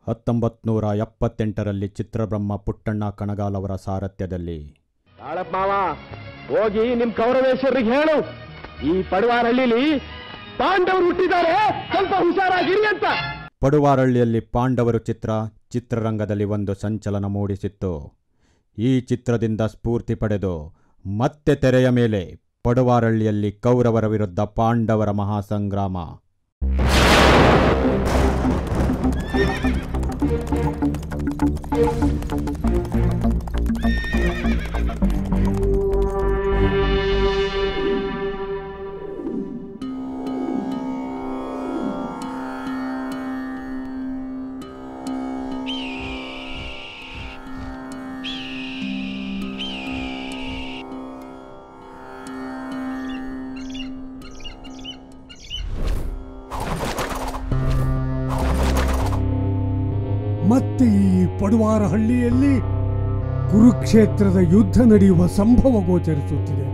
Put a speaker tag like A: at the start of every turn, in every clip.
A: ಹತ್ತೊಂಬತ್ತು ನೂರ ಎಪ್ಪತ್ತೆಂಟರಲ್ಲಿ ಚಿತ್ರಬ್ರಹ್ಮ ಪುಟ್ಟಣ್ಣ ಕಣಗಾಲ್ ಅವರ ಸಾರಥ್ಯದಲ್ಲಿ
B: ತಾಳಪ್ಪ ಮಾವ ಹೋಗಿ ನಿಮ್ ಕೌರವೇಶ್ವರಿಗೆ ಹೇಳು ಈ ಪಡವಾರಹಳ್ಳಿಲಿ ಪಾಂಡವರು ಹುಟ್ಟಿದ್ದಾರೆ ಸ್ವಲ್ಪ ಹುಷಾರಾಗಿರಿ ಅಂತ
A: ಪಡುವಾರಳ್ಳಿಯಲ್ಲಿ ಪಾಂಡವರು ಚಿತ್ರ ಚಿತ್ರರಂಗದಲ್ಲಿ ಒಂದು ಸಂಚಲನ ಮೂಡಿಸಿತ್ತು ಈ ಚಿತ್ರದಿಂದ ಸ್ಫೂರ್ತಿ ಪಡೆದು ಮತ್ತೆ ತೆರೆಯ ಮೇಲೆ ಪಡುವಾರಳ್ಳಿಯಲ್ಲಿ ಕೌರವರ ವಿರುದ್ಧ ಪಾಂಡವರ ಮಹಾಸಂಗ್ರಾಮ
C: ಮತ್ತೆ ಈ ಪಡುವಾರಹಳ್ಳಿಯಲ್ಲಿ ಕುರುಕ್ಷೇತ್ರದ ಯುದ್ಧ ನಡೆಯುವ ಸಂಭವ ಗೋಚರಿಸುತ್ತಿದೆ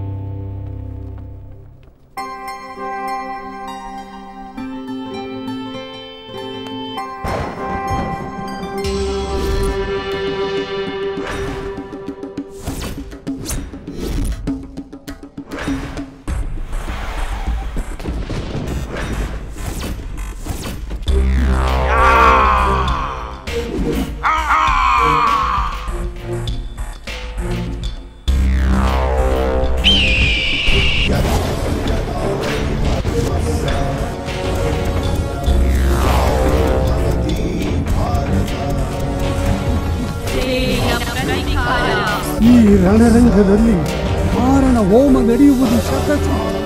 C: ಈ ರಣರಂಗದಲ್ಲಿ ಕಾರಣ ಹೋಮ ನಡೆಯುವುದು ಶತಸಿದ್ಧ